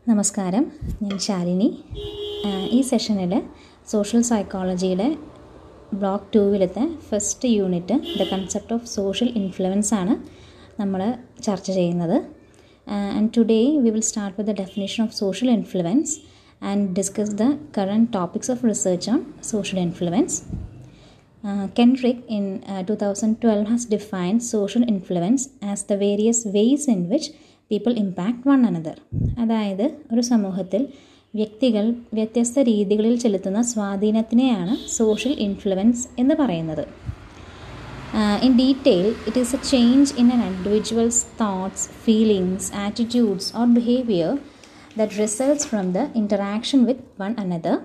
നമസ്കാരം ഞാൻ ശാലിനി ഈ സെഷനിൽ സോഷ്യൽ സൈക്കോളജിയുടെ ബ്ലോക്ക് ടൂവിലത്തെ first unit the concept of social influence ആണ് നമ്മൾ ചർച്ച ചെയ്യുന്നത് and today we will start with the definition of social influence and discuss the current topics of research on social influence Uh, Kendrick in uh, 2012 has defined social influence as the various ways in which people impact one another. അതായത് ഒരു സമൂഹത്തിൽ വ്യക്തികൾ വ്യത്യസ്ത രീതികളിൽ ചെലുത്തുന്ന സ്വാധീനത്തിനെയാണ് social influence എന്ന് പറയുന്നത് in detail it is a change in an individuals thoughts feelings attitudes or behaviour that results from the interaction with one another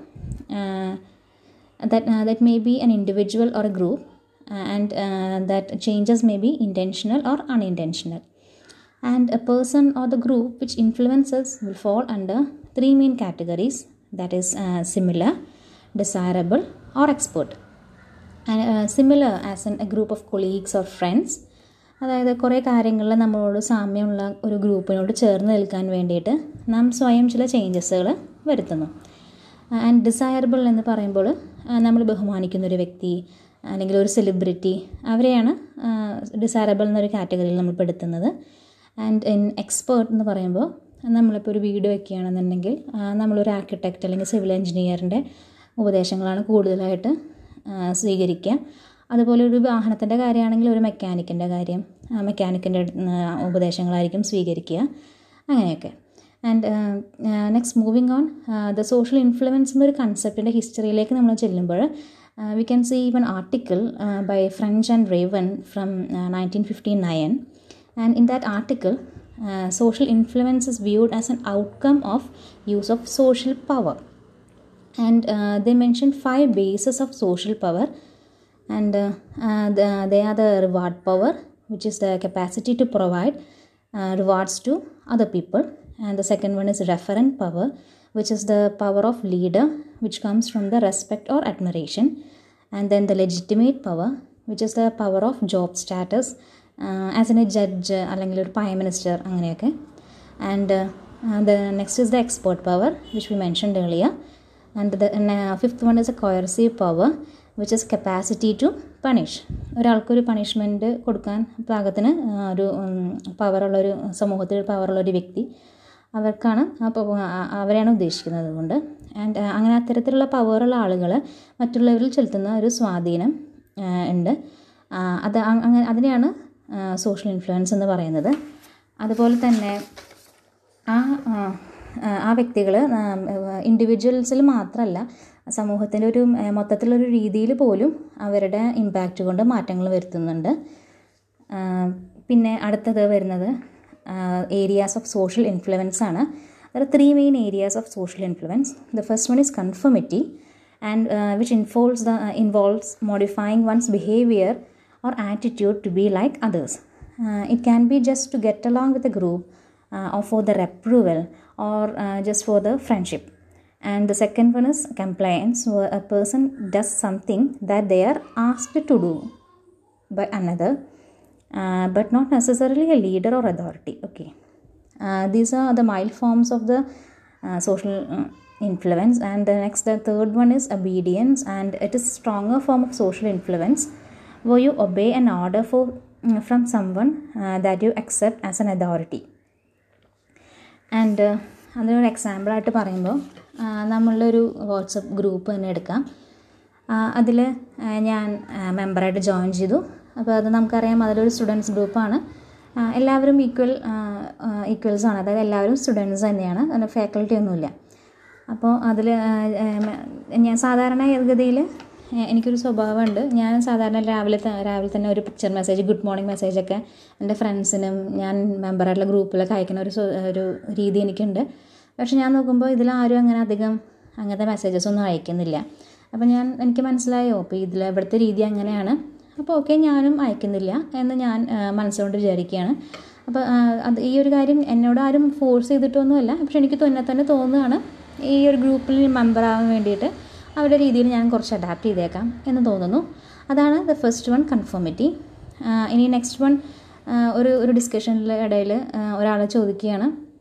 that uh, that may be an individual or a group uh, and uh, that changes may be intentional or unintentional and a person or the group which influences will fall under three main categories that is similar desirable or expert and similar as in a group of colleagues or friends അതായത് കുറേ കാര്യങ്ങളിൽ നമ്മളോട് സാമ്യമുള്ള ഒരു ഗ്രൂപ്പിനോട് ചേർന്ന് നിൽക്കാൻ വേണ്ടിയിട്ട് നാം സ്വയം ചില ചേഞ്ചസുകൾ വരുത്തുന്നു ആൻഡ് ഡിസയറബിൾ എന്ന് പറയുമ്പോൾ നമ്മൾ ബഹുമാനിക്കുന്ന ഒരു വ്യക്തി അല്ലെങ്കിൽ ഒരു സെലിബ്രിറ്റി അവരെയാണ് ഡിസയറബിൾ എന്നൊരു കാറ്റഗറിയിൽ നമ്മൾ പെടുത്തുന്നത് ആൻഡ് ഇൻ എക്സ്പേർട്ട് എന്ന് പറയുമ്പോൾ നമ്മളിപ്പോൾ ഒരു വീട് വയ്ക്കുകയാണെന്നുണ്ടെങ്കിൽ നമ്മളൊരു ആർക്കിടെക്റ്റ് അല്ലെങ്കിൽ സിവിൽ എഞ്ചിനീയറിൻ്റെ ഉപദേശങ്ങളാണ് കൂടുതലായിട്ട് സ്വീകരിക്കുക അതുപോലെ ഒരു വാഹനത്തിൻ്റെ കാര്യമാണെങ്കിൽ ഒരു മെക്കാനിക്കിൻ്റെ കാര്യം മെക്കാനിക്കിൻ്റെ ഉപദേശങ്ങളായിരിക്കും സ്വീകരിക്കുക അങ്ങനെയൊക്കെ and next moving on the social influence എന്നൊരു കൺസെപ്റ്റിൻ്റെ ഹിസ്റ്ററിയിലേക്ക് നമ്മൾ ചെല്ലുമ്പോൾ we can see one article by French and Raven from nineteen fifty nine and in that article social influence is viewed as an outcome of use of social power and they mention five bases of social power and they are the reward power which is the capacity to provide rewards to other people and the second one is referent power which is the power of leader which comes from the respect or admiration and then the legitimate power which is the power of job status uh, as in a judge അല്ലെങ്കിൽ ഒരു prime minister അങ്ങനെയൊക്കെ and uh, uh, the next is the expert power which we mentioned earlier and the uh, fifth one is a coercive power which is capacity to punish ഒരാൾക്കൊരു punishment കൊടുക്കാൻ പാകത്തിന് ഒരു പവറുള്ളൊരു സമൂഹത്തിൽ പവറുള്ളൊരു വ്യക്തി അവർക്കാണ് അപ്പോൾ അവരെയാണ് ഉദ്ദേശിക്കുന്നത് അതുകൊണ്ട് ആൻഡ് അങ്ങനെ അത്തരത്തിലുള്ള പവറുള്ള ആളുകൾ മറ്റുള്ളവരിൽ ചെലുത്തുന്ന ഒരു സ്വാധീനം ഉണ്ട് അത് അങ്ങനെ അതിനെയാണ് സോഷ്യൽ ഇൻഫ്ലുവൻസ് എന്ന് പറയുന്നത് അതുപോലെ തന്നെ ആ ആ വ്യക്തികൾ ഇൻഡിവിജ്വൽസിൽ മാത്രമല്ല സമൂഹത്തിൻ്റെ ഒരു മൊത്തത്തിലൊരു രീതിയിൽ പോലും അവരുടെ ഇമ്പാക്റ്റ് കൊണ്ട് മാറ്റങ്ങൾ വരുത്തുന്നുണ്ട് പിന്നെ അടുത്തത് വരുന്നത് areas of social influence ആണ് there are three main areas of social influence the first one is conformity and uh, which involves the uh, involves modifying one's behavior or attitude to be like others uh, it can be just to get along with a group or for their approval or just for the friendship and the second one is compliance where a person does something that they are asked to do by another uh, but not necessarily a leader or authority. Okay, uh, these are the mild forms of the uh, social influence, and the next, the third one is obedience, and it is stronger form of social influence where you obey an order for from someone that you accept as an authority. And അതിനൊരു എക്സാമ്പിളായിട്ട് പറയുമ്പോൾ നമ്മളൊരു WhatsApp group തന്നെ എടുക്കാം അതിൽ ഞാൻ മെമ്പറായിട്ട് join ചെയ്തു അപ്പോൾ അത് നമുക്കറിയാം അതിലൊരു സ്റ്റുഡൻസ് ഗ്രൂപ്പാണ് എല്ലാവരും ഈക്വൽ ഈക്വൽസ് ആണ് അതായത് എല്ലാവരും സ്റ്റുഡൻസ് തന്നെയാണ് അതിന് ഫാക്കൽറ്റി ഒന്നുമില്ല അപ്പോൾ അതിൽ ഞാൻ സാധാരണ ഗതിയിൽ എനിക്കൊരു സ്വഭാവമുണ്ട് ഞാൻ സാധാരണ രാവിലെ രാവിലെ തന്നെ ഒരു പിക്ചർ മെസ്സേജ് ഗുഡ് മോർണിംഗ് മെസ്സേജൊക്കെ എൻ്റെ ഫ്രണ്ട്സിനും ഞാൻ മെമ്പറായിട്ടുള്ള ഗ്രൂപ്പിലൊക്കെ അയക്കുന്ന ഒരു ഒരു രീതി എനിക്കുണ്ട് പക്ഷെ ഞാൻ നോക്കുമ്പോൾ ഇതിലാരും അങ്ങനെ അധികം അങ്ങനത്തെ മെസ്സേജസ് ഒന്നും അയക്കുന്നില്ല അപ്പോൾ ഞാൻ എനിക്ക് മനസ്സിലായോ അപ്പോൾ ഇതിൽ ഇവിടുത്തെ രീതി അങ്ങനെയാണ് അപ്പോൾ ഓക്കെ ഞാനും അയക്കുന്നില്ല എന്ന് ഞാൻ മനസ്സുകൊണ്ട് വിചാരിക്കുകയാണ് അപ്പോൾ അത് ഈ ഒരു കാര്യം എന്നോട് ആരും ഫോഴ്സ് ചെയ്തിട്ടൊന്നുമല്ല പക്ഷെ എനിക്ക് തന്നെ തന്നെ തോന്നുകയാണ് ഈ ഒരു ഗ്രൂപ്പിൽ മെമ്പറാകാൻ വേണ്ടിയിട്ട് അവരുടെ രീതിയിൽ ഞാൻ കുറച്ച് അഡാപ്റ്റ് ചെയ്തേക്കാം എന്ന് തോന്നുന്നു അതാണ് ദ ഫസ്റ്റ് വൺ കൺഫോമിറ്റി ഇനി നെക്സ്റ്റ് വൺ ഒരു ഒരു ഡിസ്കഷനിൽ ഇടയിൽ ഒരാൾ ചോദിക്കുകയാണ്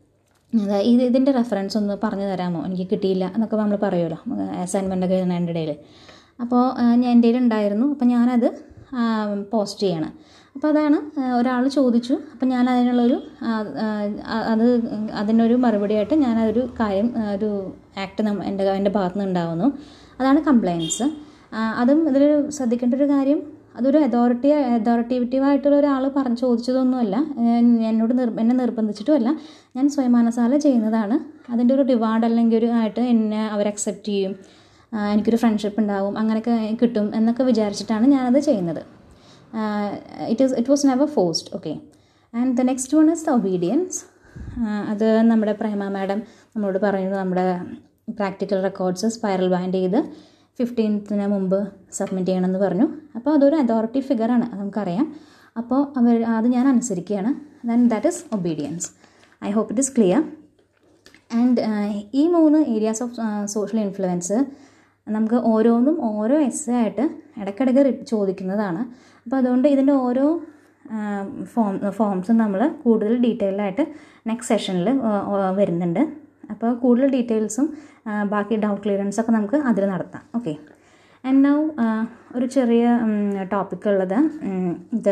അതായത് ഇത് ഇതിൻ്റെ റെഫറൻസ് ഒന്ന് പറഞ്ഞു തരാമോ എനിക്ക് കിട്ടിയില്ല എന്നൊക്കെ നമ്മൾ പറയുമല്ലോ അസൈൻമെൻ്റ് ഒക്കെ എഴുതുന്നതിൻ്റെ ഇടയിൽ അപ്പോൾ ഞാൻ എൻ്റെ ഉണ്ടായിരുന്നു അപ്പോൾ ഞാനത് പോസ്റ്റ് ചെയ്യണം അപ്പോൾ അതാണ് ഒരാൾ ചോദിച്ചു അപ്പോൾ ഞാൻ അതിനുള്ളൊരു അത് അതിനൊരു മറുപടിയായിട്ട് ഞാനതൊരു കാര്യം ഒരു ആക്ട് എൻ്റെ എൻ്റെ ഭാഗത്തു നിന്ന് ഉണ്ടാവുന്നു അതാണ് കംപ്ലയിൻസ് അതും ഇതിൽ ശ്രദ്ധിക്കേണ്ട ഒരു കാര്യം അതൊരു അതോറിറ്റി അതോറിറ്റേറ്റീവായിട്ടുള്ള ഒരാൾ പറഞ്ഞ് ചോദിച്ചതൊന്നുമല്ല എന്നോട് നിർ എന്നെ നിർബന്ധിച്ചിട്ടുമല്ല ഞാൻ സ്വയമാനസാല ചെയ്യുന്നതാണ് അതിൻ്റെ ഒരു റിവാർഡ് അല്ലെങ്കിൽ ഒരു ആയിട്ട് എന്നെ അവർ അക്സെപ്റ്റ് ചെയ്യും എനിക്കൊരു ഫ്രണ്ട്ഷിപ്പ് ഉണ്ടാവും അങ്ങനെയൊക്കെ കിട്ടും എന്നൊക്കെ വിചാരിച്ചിട്ടാണ് ഞാനത് ചെയ്യുന്നത് it is it was never forced okay and the next one is the obedience അത് നമ്മുടെ പ്രേമ മാഡം നമ്മളോട് പറയുന്നത് നമ്മുടെ പ്രാക്ടിക്കൽ റെക്കോർഡ്സ് സ്പൈറൽ ബാൻഡ് ചെയ്ത് ഫിഫ്റ്റീൻത്തിന് മുമ്പ് സബ്മിറ്റ് ചെയ്യണമെന്ന് പറഞ്ഞു അപ്പോൾ അതൊരു അതോറിറ്റി ഫിഗറാണ് നമുക്കറിയാം അപ്പോൾ അവർ അത് ഞാൻ അനുസരിക്കുകയാണ് then that is obedience I hope it is clear and ഈ മൂന്ന് ഏരിയാസ് ഓഫ് സോഷ്യൽ ഇൻഫ്ലുവൻസ് നമുക്ക് ഓരോന്നും ഓരോ എസ് ആയിട്ട് ഇടയ്ക്കിടയ്ക്ക് ചോദിക്കുന്നതാണ് അപ്പോൾ അതുകൊണ്ട് ഇതിൻ്റെ ഓരോ ഫോം ഫോംസും നമ്മൾ കൂടുതൽ ഡീറ്റെയിൽ ആയിട്ട് നെക്സ്റ്റ് സെഷനിൽ വരുന്നുണ്ട് അപ്പോൾ കൂടുതൽ ഡീറ്റെയിൽസും ബാക്കി ഡൗട്ട് ക്ലിയറൻസ് ഒക്കെ നമുക്ക് അതിൽ നടത്താം ഓക്കെ ആൻഡ് നൗ ഒരു ചെറിയ ടോപ്പിക് ഉള്ളത് the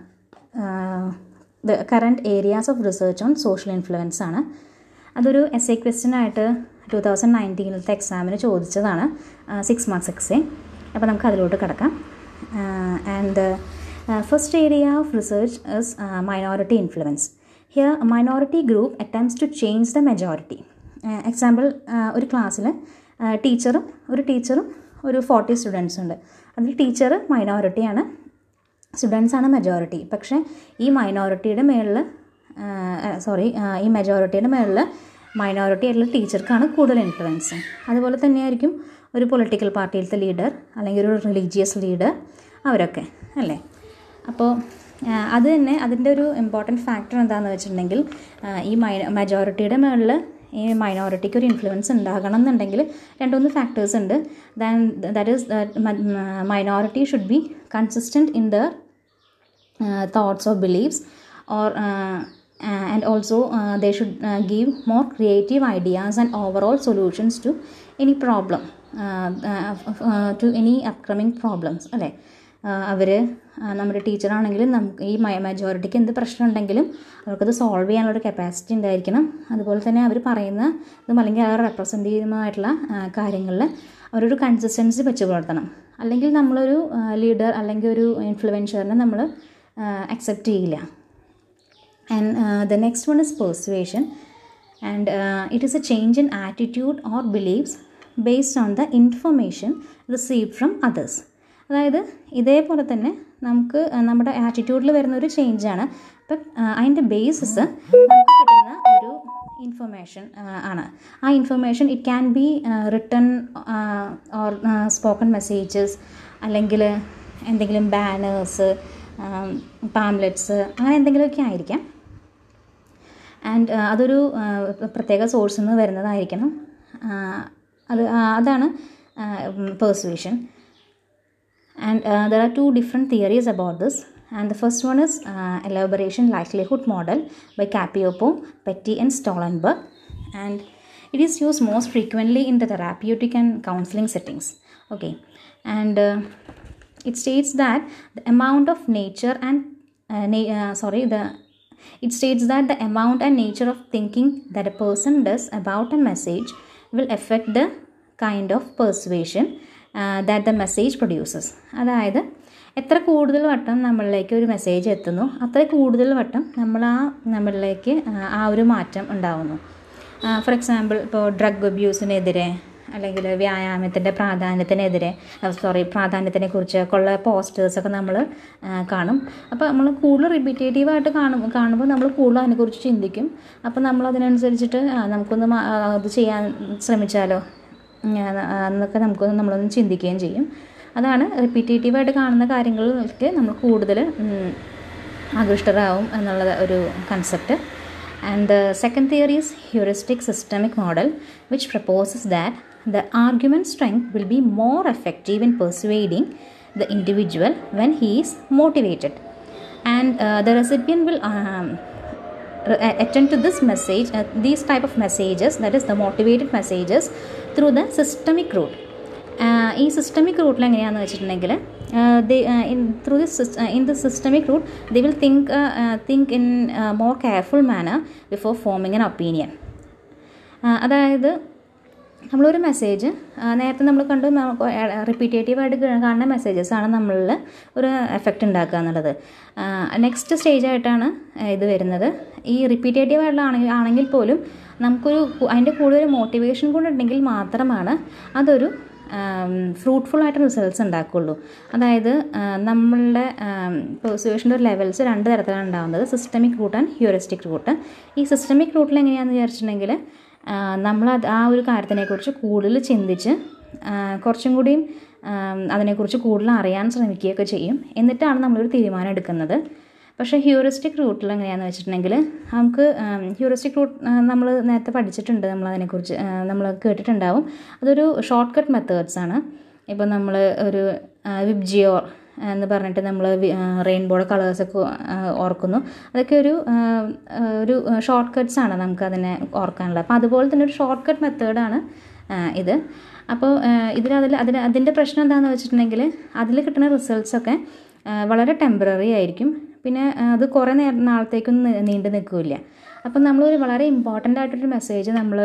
the current areas of research on social influence ആണ് അതൊരു എസ് എ ക്വസ്റ്റ്യൻ ആയിട്ട് ടു തൗസൻഡ് നയൻറ്റീനിലത്തെ എക്സാമിന് ചോദിച്ചതാണ് സിക്സ് മാർക്സ് എക്സേ അപ്പോൾ നമുക്ക് അതിലോട്ട് കിടക്കാം and first area of research is minority influence here minority group attempts to change the majority example ഒരു ക്ലാസ്സിൽ ടീച്ചറും ഒരു ടീച്ചറും ഒരു ഫോർട്ടി സ്റ്റുഡൻസ് ഉണ്ട് അതിൽ ടീച്ചർ മൈനോറിറ്റിയാണ് സ്റ്റുഡൻസാണ് മെജോറിറ്റി പക്ഷേ ഈ മൈനോറിറ്റിയുടെ മേളിൽ സോറി ഈ മെജോറിറ്റിയുടെ മേളിൽ മൈനോറിറ്റി ആയിട്ടുള്ള ടീച്ചർക്കാണ് കൂടുതൽ ഇൻഫ്ലുവൻസ് അതുപോലെ തന്നെയായിരിക്കും ഒരു പൊളിറ്റിക്കൽ പാർട്ടിയിലത്തെ ലീഡർ അല്ലെങ്കിൽ ഒരു റിലീജിയസ് ലീഡർ അവരൊക്കെ അല്ലേ അപ്പോൾ അത് തന്നെ അതിൻ്റെ ഒരു ഇമ്പോർട്ടൻറ്റ് ഫാക്ടർ എന്താണെന്ന് വെച്ചിട്ടുണ്ടെങ്കിൽ ഈ മൈ മെജോറിറ്റിയുടെ മുകളിൽ ഈ മൈനോറിറ്റിക്ക് ഒരു ഇൻഫ്ലുവൻസ് ഉണ്ടാകണം എന്നുണ്ടെങ്കിൽ രണ്ടുമൂന്ന് ഫാക്ടേഴ്സ് ഉണ്ട് then that is minority should be consistent in their thoughts or beliefs or and also uh, they should uh, give more creative ideas and overall solutions to any problem uh, to any upcoming problems അല്ലേ അവർ നമ്മുടെ ടീച്ചറാണെങ്കിലും നമുക്ക് ഈ മെജോറിറ്റിക്ക് എന്ത് പ്രശ്നം ഉണ്ടെങ്കിലും അവർക്കത് solve ചെയ്യാനുള്ളൊരു capacity ഉണ്ടായിരിക്കണം അതുപോലെ തന്നെ അവർ പറയുന്ന ഇതും അല്ലെങ്കിൽ അവർ റെപ്രസെൻറ്റീവുമായിട്ടുള്ള കാര്യങ്ങളിൽ അവരൊരു കൺസിസ്റ്റൻസി വെച്ച് പുലർത്തണം അല്ലെങ്കിൽ നമ്മളൊരു ലീഡർ അല്ലെങ്കിൽ ഒരു ഇൻഫ്ലുവൻഷറിനെ നമ്മൾ അക്സെപ്റ്റ് ചെയ്യില്ല and uh, the next one is persuasion and uh, it is a change in attitude or beliefs based on the information received from others അതായത് ഇതേപോലെ തന്നെ നമുക്ക് നമ്മുടെ ആറ്റിറ്റ്യൂഡിൽ വരുന്ന ഒരു ചേഞ്ചാണ് അപ്പം അതിൻ്റെ ബേസിസ് നമുക്ക് കിട്ടുന്ന ഒരു ഇൻഫർമേഷൻ ആണ് ആ information it can be written or spoken messages അല്ലെങ്കിൽ എന്തെങ്കിലും ബാനേഴ്സ് പാംലെറ്റ്സ് അങ്ങനെ എന്തെങ്കിലുമൊക്കെ ആയിരിക്കാം ആൻഡ് അതൊരു പ്രത്യേക സോഴ്സിൽ നിന്ന് വരുന്നതായിരിക്കണം അത് അതാണ് persuasion and there are two different theories about this and the first one is elaboration likelihood model by Cacioppo Petty and Stollenberg and it is used most frequently in the therapeutic and counseling settings okay and uh, it states that the amount of nature and uh, na- uh, sorry the it states that the amount and nature of thinking that a person does about a message will affect the kind of persuasion uh, that the message produces അതായത് എത്ര കൂടുതൽ വട്ടം നമ്മളിലേക്ക് ഒരു message എത്തുന്നു അത്ര കൂടുതൽ വട്ടം നമ്മൾ ആ നമ്മളിലേക്ക് ആ ഒരു മാറ്റം ഉണ്ടാവുന്നു ഫോർ എക്സാമ്പിൾ ഇപ്പോൾ ഡ്രഗ് അബ്യൂസിനെതിരെ അല്ലെങ്കിൽ വ്യായാമത്തിൻ്റെ പ്രാധാന്യത്തിനെതിരെ സോറി പ്രാധാന്യത്തിനെ കുറിച്ചൊക്കെയുള്ള പോസ്റ്റേഴ്സൊക്കെ നമ്മൾ കാണും അപ്പോൾ നമ്മൾ കൂടുതൽ റിപ്പീറ്റേറ്റീവായിട്ട് കാണും കാണുമ്പോൾ നമ്മൾ കൂടുതൽ അതിനെക്കുറിച്ച് ചിന്തിക്കും അപ്പോൾ നമ്മൾ അതിനനുസരിച്ചിട്ട് നമുക്കൊന്ന് അത് ചെയ്യാൻ ശ്രമിച്ചാലോ എന്നൊക്കെ നമുക്കൊന്ന് നമ്മളൊന്ന് ചിന്തിക്കുകയും ചെയ്യും അതാണ് റിപ്പീറ്റേറ്റീവായിട്ട് കാണുന്ന കാര്യങ്ങളിലേക്ക് നമ്മൾ കൂടുതൽ ആകൃഷ്ടരാകും എന്നുള്ള ഒരു concept And the second theory is heuristic systemic model, which proposes that the argument strength will be more effective in persuading the individual when he is motivated. And uh, the recipient will um, attend to this message uh, these type of messages that is the motivated messages through the systemic route uh, ഈ systemic റൂട്ടിൽ എങ്ങനെയാണെന്ന് വെച്ചിട്ടുണ്ടെങ്കിൽ in through this in the systemic route they will think think in more careful manner before forming an opinion അതായത് നമ്മളൊരു message നേരത്തെ നമ്മൾ കണ്ടു റിപ്പീറ്റേറ്റീവായിട്ട് കാണുന്ന മെസ്സേജസ് ആണ് നമ്മളിൽ ഒരു എഫക്റ്റ് ഉണ്ടാക്കുക എന്നുള്ളത് നെക്സ്റ്റ് സ്റ്റേജ് ആയിട്ടാണ് ഇത് വരുന്നത് ഈ റിപ്പീറ്റേറ്റീവ് ആയിട്ടുള്ള ആണെങ്കിൽ ആണെങ്കിൽ പോലും നമുക്കൊരു അതിൻ്റെ കൂടെ ഒരു മോട്ടിവേഷൻ കൂടെ ഉണ്ടെങ്കിൽ മാത്രമാണ് അതൊരു ഫ്രൂട്ട്ഫുൾ ആയിട്ട് റിസൾട്ട്സ് ഉണ്ടാക്കുള്ളൂ അതായത് നമ്മളുടെ പെർസുവേഷൻ്റെ ഒരു ലെവൽസ് രണ്ട് തരത്തിലാണ് ഉണ്ടാകുന്നത് systemic route and heuristic route ഈ സിസ്റ്റമിക് റൂട്ടിൽ എങ്ങനെയാണെന്ന് വിചാരിച്ചിട്ടുണ്ടെങ്കിൽ നമ്മൾ ആ ഒരു കാര്യത്തിനെക്കുറിച്ച് കൂടുതൽ ചിന്തിച്ച് കുറച്ചും കൂടിയും അതിനെക്കുറിച്ച് കൂടുതൽ അറിയാൻ ശ്രമിക്കുകയൊക്കെ ചെയ്യും എന്നിട്ടാണ് നമ്മളൊരു തീരുമാനം എടുക്കുന്നത് പക്ഷേ ഹ്യൂറിസ്റ്റിക് റൂട്ടിൽ എങ്ങനെയാണെന്ന് വെച്ചിട്ടുണ്ടെങ്കിൽ നമുക്ക് ഹ്യൂറിസ്റ്റിക് റൂട്ട് നമ്മൾ നേരത്തെ പഠിച്ചിട്ടുണ്ട് നമ്മൾ അതിനെക്കുറിച്ച് നമ്മൾ കേട്ടിട്ടുണ്ടാവും അതൊരു ഷോർട്ട് കട്ട് മെത്തേഡ്സ് ആണ് ഇപ്പോൾ നമ്മൾ ഒരു വിബ്ജിയോർ എന്ന് പറഞ്ഞിട്ട് നമ്മൾ റെയിൻബോയുടെ കളേഴ്സൊക്കെ ഓർക്കുന്നു അതൊക്കെ ഒരു ഒരു ഷോർട്ട് കട്ട്സ് ആണ് നമുക്ക് അതിനെ ഓർക്കാനുള്ളത് അപ്പോൾ അതുപോലെ തന്നെ ഒരു ഷോർട്ട് കട്ട് മെത്തേഡാണ് ഇത് അപ്പോൾ ഇതിൽ അതിൽ അതിന് അതിൻ്റെ പ്രശ്നം എന്താണെന്ന് വെച്ചിട്ടുണ്ടെങ്കിൽ അതിൽ കിട്ടുന്ന റിസൾട്ട്സൊക്കെ വളരെ ടെമ്പററി ആയിരിക്കും പിന്നെ അത് കുറേ നേരം നാളത്തേക്കൊന്നും നീണ്ടു നിൽക്കില്ല അപ്പം നമ്മളൊരു വളരെ ഇമ്പോർട്ടൻ്റ് ആയിട്ടൊരു മെസ്സേജ് നമ്മൾ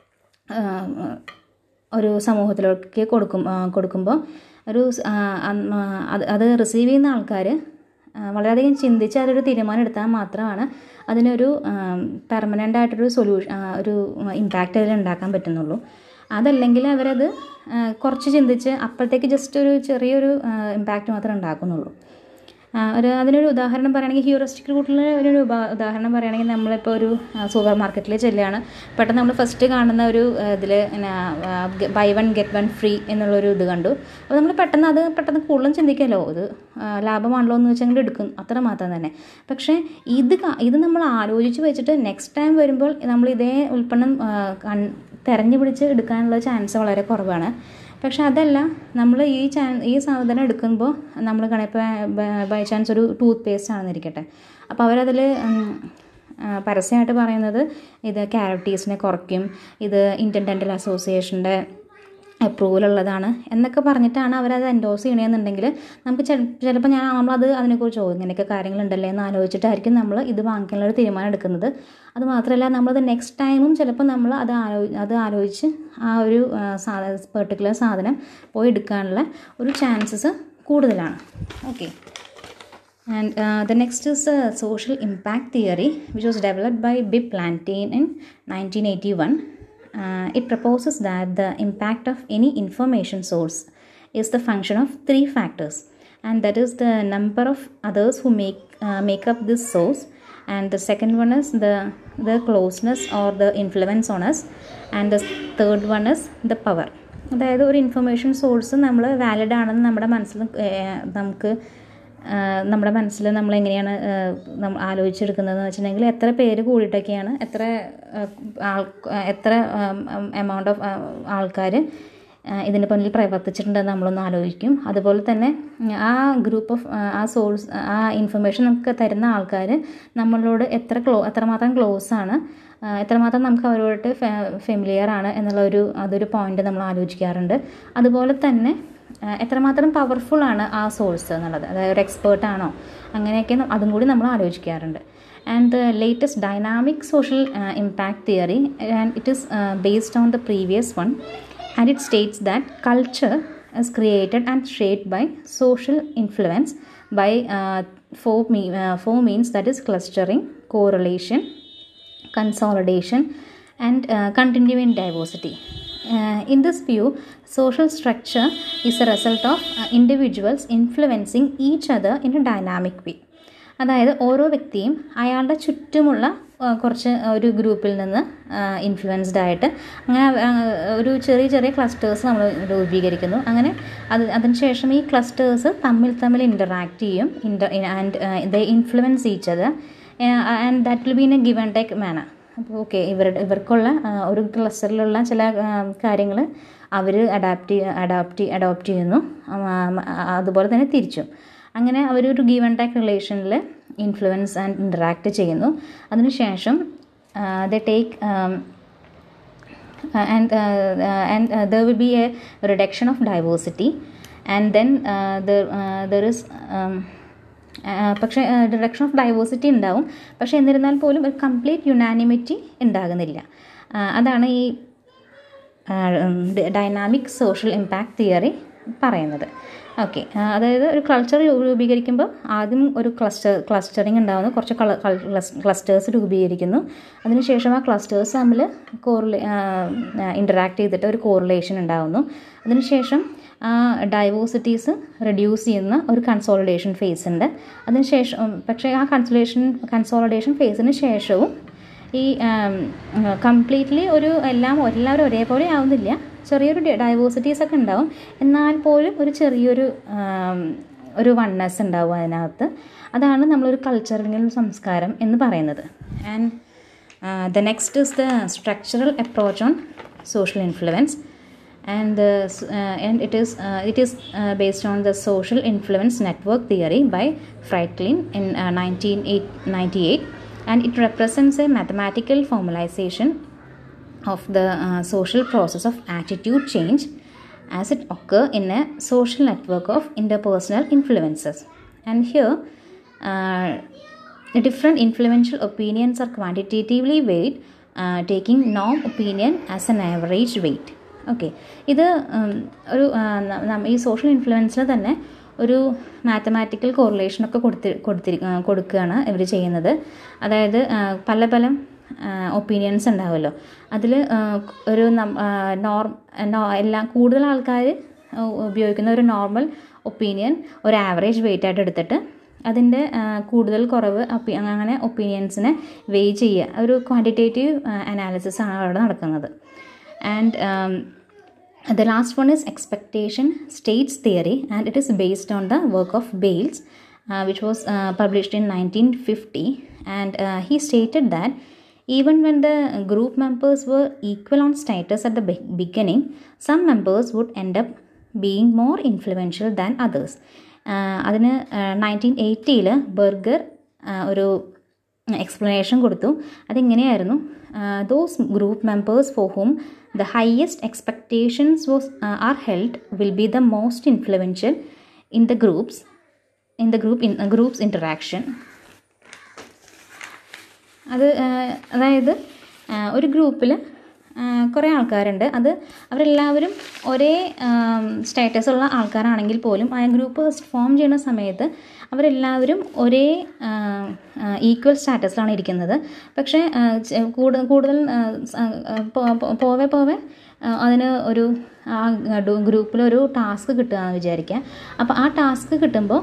ഒരു സമൂഹത്തിലേക്ക് കൊടുക്കും കൊടുക്കുമ്പോൾ ഒരു അത് അത് റിസീവ് ചെയ്യുന്ന ആൾക്കാർ വളരെയധികം ചിന്തിച്ച് അതൊരു തീരുമാനം എടുത്താൽ മാത്രമാണ് അതിനൊരു പെർമനൻ്റ് ആയിട്ടൊരു സൊല്യൂഷൻ ഒരു ഇമ്പാക്റ്റ് അതിൽ ഉണ്ടാക്കാൻ പറ്റുന്നുള്ളൂ അതല്ലെങ്കിൽ അവരത് കുറച്ച് ചിന്തിച്ച് അപ്പോഴത്തേക്ക് ജസ്റ്റ് ഒരു ചെറിയൊരു ഇമ്പാക്റ്റ് മാത്രമേ ഉണ്ടാക്കുന്നുള്ളൂ ഒരു അതിനൊരു ഉദാഹരണം പറയുകയാണെങ്കിൽ ഹ്യൂറിസ്റ്റിക് റൂട്ടിൽ ഒരു ഉദാഹരണം പറയുകയാണെങ്കിൽ നമ്മളിപ്പോൾ ഒരു സൂപ്പർ മാർക്കറ്റിൽ ചെല്ലുകയാണ് പെട്ടെന്ന് നമ്മൾ ഫസ്റ്റ് കാണുന്ന ഒരു ഇതിൽ buy one get one free എന്നുള്ളൊരു ഇത് കണ്ടു അപ്പോൾ നമ്മൾ പെട്ടെന്ന് അത് പെട്ടെന്ന് കൂടുതലും ചിന്തിക്കുമല്ലോ ഇത് ലാഭമാണല്ലോ എന്ന് വെച്ചാൽ എടുക്കും അത്ര മാത്രം തന്നെ പക്ഷേ ഇത് ഇത് നമ്മൾ ആലോചിച്ച് വെച്ചിട്ട് നെക്സ്റ്റ് ടൈം വരുമ്പോൾ നമ്മൾ ഇതേ ഉൽപ്പന്നം തിരഞ്ഞു പിടിച്ച് എടുക്കാനുള്ള ചാൻസ് വളരെ കുറവാണ് പക്ഷെ അതല്ല നമ്മൾ ഈ ചാ ഈ സാധനം എടുക്കുമ്പോൾ നമ്മൾ കണിപ്പോൾ ബൈ ചാൻസ് ഒരു ടൂത്ത് പേസ്റ്റ് ആണെന്നിരിക്കട്ടെ അപ്പോൾ അവരതിൽ പരസ്യമായിട്ട് പറയുന്നത് ഇത് ക്യാരറ്റീസിനെ കുറയ്ക്കും ഇത് ഇന്ത്യൻ ഡെൻ്റൽ അസോസിയേഷൻ്റെ അപ്രൂവൽ ഉള്ളതാണ് എന്നൊക്കെ പറഞ്ഞിട്ടാണ് അവരത് എൻഡോസ് ചെയ്യണമെന്നുണ്ടെങ്കിൽ നമുക്ക് ചിലപ്പോൾ ഞാൻ നമ്മളത് അതിനെക്കുറിച്ച് ഓ ഇങ്ങനെയൊക്കെ കാര്യങ്ങളുണ്ടല്ലേ എന്ന് ആലോചിച്ചിട്ടായിരിക്കും നമ്മൾ ഇത് വാങ്ങിക്കാനുള്ള ഒരു തീരുമാനം എടുക്കുന്നത് അത് മാത്രമല്ല നമ്മളത് നെക്സ്റ്റ് ടൈമും ചിലപ്പോൾ നമ്മൾ അത് ആലോ അത് ആലോചിച്ച് ആ ഒരു സാധ പെർട്ടിക്കുലർ സാധനം പോയി എടുക്കാനുള്ള ഒരു ചാൻസസ് കൂടുതലാണ് okay And uh, the next is uh, social impact theory, which was developed by Bip Plantain in 1981. Uh, it proposes that the impact of any information source is the function of three factors, and that is the number of others who make uh, make up this source, and the second one is the the closeness or the influence on us, and the third one is the power. അതായത് ഒരു information source നമ്മൾ valid ആണെന്ന് നമ്മുടെ മനസ്സിൽ നമുക്ക് നമ്മുടെ മനസ്സിൽ നമ്മൾ എങ്ങനെയാണ് നമ്മൾ ആലോചിച്ചെടുക്കുന്നതെന്ന് വെച്ചിട്ടുണ്ടെങ്കിൽ എത്ര പേര് കൂടിയിട്ടൊക്കെയാണ് എത്ര ആൾ എത്ര എമൗണ്ട് ഓഫ് ആൾക്കാർ ഇതിന് പിന്നിൽ പ്രവർത്തിച്ചിട്ടുണ്ടെന്ന് നമ്മളൊന്ന് ആലോചിക്കും അതുപോലെ തന്നെ ആ ഗ്രൂപ്പ് ഓഫ് ആ സോഴ്സ് ആ ഇൻഫർമേഷൻ നമുക്ക് തരുന്ന ആൾക്കാർ നമ്മളോട് എത്ര ക്ലോ എത്രമാത്രം ക്ലോസ് ആണ് എത്രമാത്രം നമുക്ക് അവരോട് ഫെമിലിയർ ആണ് എന്നുള്ള ഒരു അതൊരു പോയിന്റ് നമ്മൾ ആലോചിക്കാറുണ്ട് അതുപോലെ തന്നെ എത്രമാത്രം പവർഫുൾ ആണ് ആ സോഴ്സ് എന്നുള്ളത് അതായത് ഒരു എക്സ്പേർട്ട് ആണോ അങ്ങനെയൊക്കെ അതും കൂടി നമ്മൾ ആലോചിക്കാറുണ്ട് and the latest dynamic social impact theory and it is based on the previous one and it states that culture is created and shaped by social influence by uh, four, me- uh, four means that is clustering correlation consolidation and uh, continuing diversity uh, in this view social structure is a result of uh, individuals influencing each other in a dynamic way അതായത് ഓരോ വ്യക്തിയും അയാളുടെ ചുറ്റുമുള്ള കുറച്ച് ഒരു ഗ്രൂപ്പിൽ നിന്ന് influenced ആയിട്ട് അങ്ങനെ ഒരു ചെറിയ ചെറിയ ക്ലസ്റ്റേഴ്സ് നമ്മൾ രൂപീകരിക്കുന്നു അങ്ങനെ അത് അതിനുശേഷം ഈ ക്ലസ്റ്റേഴ്സ് തമ്മിൽ തമ്മിൽ ഇൻ്ററാക്ട് ചെയ്യും inter and the influence each അത് and that will be in a give and take manner അപ്പോൾ ഓക്കെ ഇവരുടെ ഇവർക്കുള്ള ഒരു ക്ലസ്റ്ററിലുള്ള ചില കാര്യങ്ങൾ അവർ അഡാപ്റ്റ് അഡാപ്റ്റ് അഡോപ്റ്റ് ചെയ്യുന്നു അതുപോലെ തന്നെ തിരിച്ചും അങ്ങനെ അവരൊരു ഗീവ് ആൻഡ് ടേക്ക് റിലേഷനിൽ ഇൻഫ്ലുവൻസ് ആൻഡ് ഇൻറ്ററാക്ട് ചെയ്യുന്നു അതിനുശേഷം the take and uh, uh, and uh, there will be a reduction of diversity and then uh, there uh, there is um, പക്ഷേ റിഡക്ഷൻ ഓഫ് ഡൈവേഴ്സിറ്റി ഉണ്ടാവും പക്ഷേ എന്നിരുന്നാൽ പോലും ഒരു complete യുനാനിമിറ്റി ഉണ്ടാകുന്നില്ല അതാണ് ഈ ഡൈനാമിക് സോഷ്യൽ ഇമ്പാക്ട് തിയറി പറയുന്നത് ഓക്കെ അതായത് ഒരു കൾച്ചർ രൂപീകരിക്കുമ്പോൾ ആദ്യം ഒരു ക്ലസ്റ്റർ ക്ലസ്റ്ററിങ് ഉണ്ടാകുന്നു കുറച്ച് ക്ലസ്റ്റേഴ്സ് രൂപീകരിക്കുന്നു അതിനുശേഷം ആ ക്ലസ്റ്റേഴ്സ് തമ്മിൽ കോറിലേ ഇൻറ്ററാക്ട് ചെയ്തിട്ട് ഒരു കോറിലേഷൻ ഉണ്ടാകുന്നു അതിനുശേഷം ആ ഡൈവേഴ്സിറ്റീസ് റെഡ്യൂസ് ചെയ്യുന്ന ഒരു കൺസോളിഡേഷൻ ഫേസ് ഉണ്ട് അതിനുശേഷം പക്ഷേ ആ കൺസോളേഷൻ കൺസോളിഡേഷൻ ഫേസിന് ശേഷവും ഈ കംപ്ലീറ്റ്ലി ഒരു എല്ലാം എല്ലാവരും ഒരേപോലെ ആവുന്നില്ല ചെറിയൊരു ഡൈവേഴ്സിറ്റീസ് ഒക്കെ ഉണ്ടാവും എന്നാൽ പോലും ഒരു ചെറിയൊരു ഒരു വണ്ണസ് ഉണ്ടാവും അതിനകത്ത് അതാണ് നമ്മളൊരു കൾച്ചറൽ സംസ്കാരം എന്ന് പറയുന്നത് and the next is the structural approach on social influence and uh, and it is uh, it is uh, based on the social influence network theory by Franklin in 1998 and it represents a mathematical formalization of the social process of attitude change as it occur in a social network of interpersonal influences and here the different influential opinions are quantitatively weighed taking norm opinion as an average weight okay ഇത് ഒരു ഈ social ഇൻഫ്ലുവൻസിൽ തന്നെ ഒരു mathematical കോറിലേഷനൊക്കെ കൊടുത്തി കൊടുത്തിരി കൊടുക്കുകയാണ് ഇവർ ചെയ്യുന്നത് അതായത് പല പല ഒപ്പീനിയൻസ് ഉണ്ടാവുമല്ലോ അതിൽ ഒരു നോർ എല്ലാം കൂടുതൽ ആൾക്കാർ ഉപയോഗിക്കുന്ന ഒരു നോർമൽ ഒപ്പീനിയൻ ഒരു ആവറേജ് വെയിറ്റ് ആയിട്ട് എടുത്തിട്ട് അതിൻ്റെ കൂടുതൽ കുറവ് അങ്ങനെ ഒപ്പീനിയൻസിനെ വെയ് ചെയ്യുക ഒരു ക്വാണ്ടിറ്റേറ്റീവ് അനാലിസിസ് ആണ് അവിടെ നടക്കുന്നത് and um, the last one is expectation states theory and it is based on the work of bales uh, which was uh, published in 1950 and uh, he stated that even when the group members were equal on status at the be- beginning some members would end up being more influential than others അതിന് nineteen എയ്റ്റിയിൽ Berger ഒരു explanation കൊടുത്തു അതെങ്ങനെയായിരുന്നു those group members for whom the highest expectations was uh, are held will be the most influential in the groups in the group in uh, groups interaction അത് അതായത് ഒരു ഗ്രൂപ്പിൽ കുറേ ആൾക്കാരുണ്ട് അത് അവരെല്ലാവരും ഒരേ സ്റ്റാറ്റസ് ഉള്ള ആൾക്കാരാണെങ്കിൽ പോലും ആ ഗ്രൂപ്പ് ഫോം ചെയ്യുന്ന സമയത്ത് അവരെല്ലാവരും ഒരേ ഈക്വൽ സ്റ്റാറ്റസിലാണ് ഇരിക്കുന്നത് പക്ഷേ കൂടുതൽ കൂടുതൽ പോവെ പോവെ അതിന് ഒരു ആ ഗ്രൂപ്പിൽ ഒരു ടാസ്ക് കിട്ടുകയെന്ന് വിചാരിക്കുക അപ്പോൾ ആ ടാസ്ക് കിട്ടുമ്പോൾ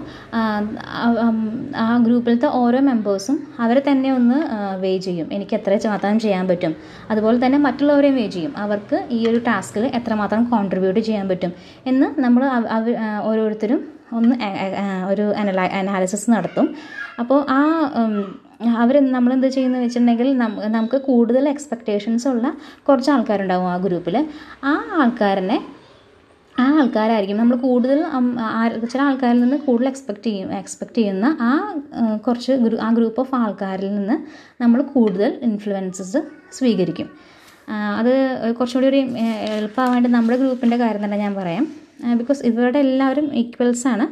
ആ ഗ്രൂപ്പിലത്തെ ഓരോ മെമ്പേഴ്സും അവരെ തന്നെ ഒന്ന് വേ ചെയ്യും എനിക്ക് എത്ര മാത്രം ചെയ്യാൻ പറ്റും അതുപോലെ തന്നെ മറ്റുള്ളവരെയും വേ ചെയ്യും അവർക്ക് ഈ ഒരു ടാസ്കിൽ എത്രമാത്രം കോൺട്രിബ്യൂട്ട് ചെയ്യാൻ പറ്റും എന്ന് നമ്മൾ അവർ ഓരോരുത്തരും ഒന്ന് ഒരു അനലൈ അനാലിസിസ് നടത്തും അപ്പോൾ ആ അവർ നമ്മളെന്ത് ചെയ്യുന്നത് വെച്ചിട്ടുണ്ടെങ്കിൽ നമുക്ക് കൂടുതൽ എക്സ്പെക്റ്റേഷൻസ് ഉള്ള കുറച്ച് ആൾക്കാരുണ്ടാവും ആ ഗ്രൂപ്പിൽ ആ ആൾക്കാരനെ ആ ആൾക്കാരായിരിക്കും നമ്മൾ കൂടുതൽ ചില ആൾക്കാരിൽ നിന്ന് കൂടുതൽ എക്സ്പെക്റ്റ് ചെയ്യും എക്സ്പെക്റ്റ് ചെയ്യുന്ന ആ കുറച്ച് ആ ഗ്രൂപ്പ് ഓഫ് ആൾക്കാരിൽ നിന്ന് നമ്മൾ കൂടുതൽ ഇൻഫ്ലുവൻസസ് സ്വീകരിക്കും അത് കുറച്ചുകൂടി ഒരു എളുപ്പമാവാൻ വേണ്ടി നമ്മുടെ ഗ്രൂപ്പിൻ്റെ കാര്യം തന്നെ ഞാൻ പറയാം ബിക്കോസ് ഇവരുടെ എല്ലാവരും ഈക്വൽസ് ആണ്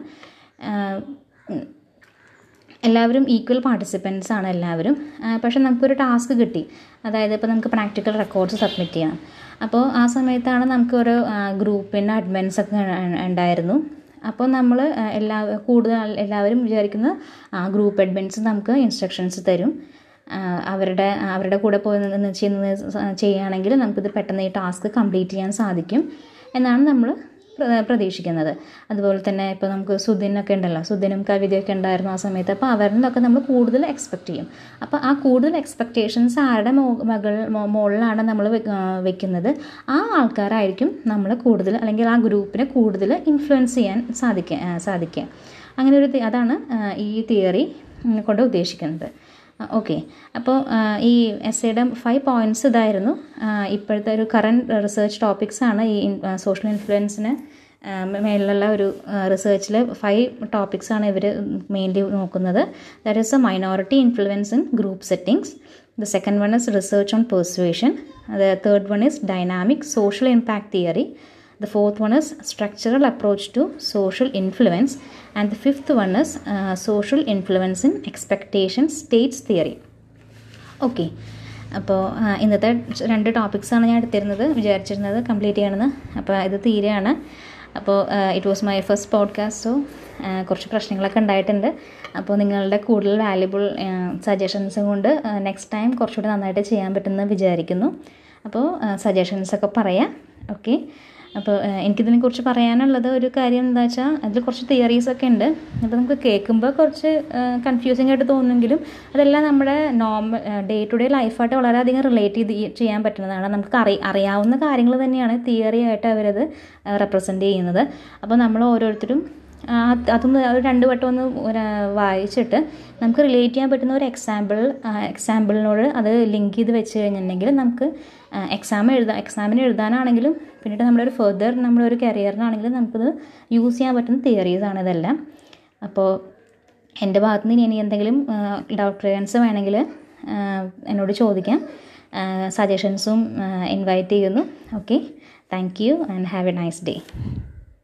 എല്ലാവരും ഈക്വൽ പാർട്ടിസിപ്പൻസ് ആണ് എല്ലാവരും പക്ഷെ നമുക്കൊരു ടാസ്ക് കിട്ടി അതായത് ഇപ്പോൾ നമുക്ക് പ്രാക്ടിക്കൽ റെക്കോർഡ്സ് സബ്മിറ്റ് ചെയ്യണം അപ്പോൾ ആ സമയത്താണ് നമുക്കൊരു ഗ്രൂപ്പിൻ്റെ അഡ്മിൻസ് ഒക്കെ ഉണ്ടായിരുന്നു അപ്പോൾ നമ്മൾ എല്ലാ കൂടുതൽ എല്ലാവരും വിചാരിക്കുന്ന ഗ്രൂപ്പ് അഡ്മിൻസ് നമുക്ക് ഇൻസ്ട്രക്ഷൻസ് തരും അവരുടെ അവരുടെ കൂടെ പോയി ചെയ്യുന്നത് ചെയ്യുകയാണെങ്കിൽ നമുക്കിത് പെട്ടെന്ന് ഈ ടാസ്ക് കംപ്ലീറ്റ് ചെയ്യാൻ സാധിക്കും എന്നാണ് നമ്മൾ പ്രതീക്ഷിക്കുന്നത് അതുപോലെ തന്നെ ഇപ്പോൾ നമുക്ക് സുദിനൊക്കെ ഉണ്ടല്ലോ സുദിനും കവിതയൊക്കെ ഉണ്ടായിരുന്നു ആ സമയത്ത് അപ്പോൾ അവരിൽ നിന്നൊക്കെ നമ്മൾ കൂടുതൽ എക്സ്പെക്റ്റ് ചെയ്യും അപ്പോൾ ആ കൂടുതൽ എക്സ്പെക്റ്റേഷൻസ് ആരുടെ മകൾ മുകളിലാണ് നമ്മൾ വെക്കുന്നത് ആ ആൾക്കാരായിരിക്കും നമ്മൾ കൂടുതൽ അല്ലെങ്കിൽ ആ ഗ്രൂപ്പിനെ കൂടുതൽ ഇൻഫ്ലുവൻസ് ചെയ്യാൻ സാധിക്കുക സാധിക്കുക അങ്ങനെ ഒരു അതാണ് ഈ തിയറി കൊണ്ട് ഉദ്ദേശിക്കുന്നത് ഓക്കെ അപ്പോൾ ഈ എസ് എയുടെ ഫൈവ് പോയിൻറ്റ്സ് ഇതായിരുന്നു ഇപ്പോഴത്തെ ഒരു കറണ്ട് റിസർച്ച് ടോപ്പിക്സ് ആണ് ഈ സോഷ്യൽ ഇൻഫ്ലുവൻസിനെ മേളിലുള്ള ഒരു റിസർച്ചിൽ ഫൈവ് ടോപ്പിക്സാണ് ഇവർ മെയിൻലി നോക്കുന്നത് that is a minority influence in group settings the second one is research on persuasion the third one is dynamic social impact theory The fourth one is structural approach to social influence, and the fifth one is uh, social influence in expectation states theory. Okay അപ്പോൾ ഇന്നത്തെ രണ്ട് ടോപ്പിക്സാണ് ഞാൻ എടുത്തിരുന്നത് വിചാരിച്ചിരുന്നത് complete ചെയ്യണമെന്ന് അപ്പോൾ ഇത് തീരെയാണ് അപ്പോൾ it was my first podcast so കുറച്ച് പ്രശ്നങ്ങളൊക്കെ ഉണ്ടായിട്ടുണ്ട് അപ്പോൾ നിങ്ങളുടെ കൂടുതൽ വാല്യുബിൾ സജഷൻസും കൊണ്ട് നെക്സ്റ്റ് ടൈം കുറച്ചുകൂടി നന്നായിട്ട് ചെയ്യാൻ പറ്റുമെന്ന് വിചാരിക്കുന്നു അപ്പോൾ സജഷൻസൊക്കെ പറയാം ഓക്കെ അപ്പോൾ എനിക്കിതിനെ കുറിച്ച് പറയാനുള്ളത് ഒരു കാര്യം എന്താ വെച്ചാൽ അതിൽ കുറച്ച് തിയറീസ് ഒക്കെ ഉണ്ട് അപ്പോൾ നമുക്ക് കേൾക്കുമ്പോൾ കുറച്ച് കൺഫ്യൂസിങ് ആയിട്ട് തോന്നുമെങ്കിലും അതെല്ലാം നമ്മുടെ നോർമൽ ഡേ ടു ഡേ ലൈഫായിട്ട് വളരെയധികം റിലേറ്റ് ചെയ്ത് ചെയ്യാൻ പറ്റുന്നതാണ് നമുക്ക് അറി അറിയാവുന്ന കാര്യങ്ങൾ തന്നെയാണ് തിയറി ആയിട്ട് അവരത് റെപ്രസെൻ്റ് ചെയ്യുന്നത് അപ്പോൾ നമ്മൾ ഓരോരുത്തരും അതൊന്ന് ഒരു രണ്ട് വട്ടം ഒന്ന് വായിച്ചിട്ട് നമുക്ക് റിലേറ്റ് ചെയ്യാൻ പറ്റുന്ന ഒരു എക്സാമ്പിൾ എക്സാമ്പിളിനോട് അത് ലിങ്ക് ചെയ്ത് വെച്ച് കഴിഞ്ഞിട്ടുണ്ടെങ്കിൽ നമുക്ക് എക്സാം എഴുതാൻ എക്സാമിന് എഴുതാനാണെങ്കിലും പിന്നീട് നമ്മുടെ ഒരു ഫെർദർ നമ്മുടെ ഒരു കരിയറിനാണെങ്കിലും നമുക്കിത് യൂസ് ചെയ്യാൻ പറ്റുന്ന തിയറീസാണ് ഇതെല്ലാം അപ്പോൾ എൻ്റെ ഭാഗത്തു നിന്ന് ഇനി എന്തെങ്കിലും ഡൗട്ട് ക്ലിയറൻസ് വേണമെങ്കിൽ എന്നോട് ചോദിക്കാം സജഷൻസും ഇൻവൈറ്റ് ചെയ്യുന്നു okay thank you and have a nice day